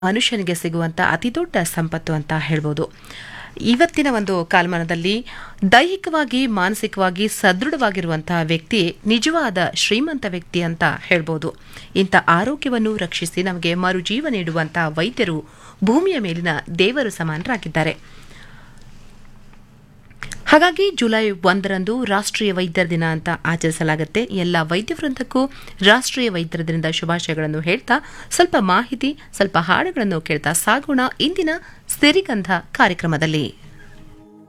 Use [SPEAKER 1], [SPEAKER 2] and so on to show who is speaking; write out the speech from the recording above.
[SPEAKER 1] ಮನುಷ್ಯನಿಗೆ ಸಿಗುವಂಥ ಅತಿದೊಡ್ಡ ಸಂಪತ್ತು ಅಂತ ಹೇಳ್ಬೋದು ಇವತ್ತಿನ ಒಂದು ಕಾಲಮಾನದಲ್ಲಿ ದೈಹಿಕವಾಗಿ ಮಾನಸಿಕವಾಗಿ ಸದೃಢವಾಗಿರುವಂತಹ ವ್ಯಕ್ತಿ ನಿಜವಾದ ಶ್ರೀಮಂತ ವ್ಯಕ್ತಿ ಅಂತ ಹೇಳ್ಬೋದು ಇಂಥ ಆರೋಗ್ಯವನ್ನು ರಕ್ಷಿಸಿ ನಮಗೆ ಮರುಜೀವ ನೀಡುವಂತಹ ವೈದ್ಯರು ಭೂಮಿಯ ಮೇಲಿನ ದೇವರು ಸಮಾನರಾಗಿದ್ದಾರೆ ಹಾಗಾಗಿ ಜುಲೈ ಒಂದರಂದು ರಾಷ್ಟ್ರೀಯ ವೈದ್ಯರ ದಿನ ಅಂತ ಆಚರಿಸಲಾಗುತ್ತೆ ಎಲ್ಲ ವೈದ್ಯ ವೃಂದಕ್ಕೂ ರಾಷ್ಟ್ರೀಯ ವೈದ್ಯರ ದಿನದ ಶುಭಾಶಯಗಳನ್ನು ಹೇಳ್ತಾ ಸ್ವಲ್ಪ ಮಾಹಿತಿ ಸ್ವಲ್ಪ ಹಾಡುಗಳನ್ನು ಕೇಳ್ತಾ ಸಾಗೋಣ ಇಂದಿನ ಸಿರಿಗಂಧ ಕಾರ್ಯಕ್ರಮದಲ್ಲಿ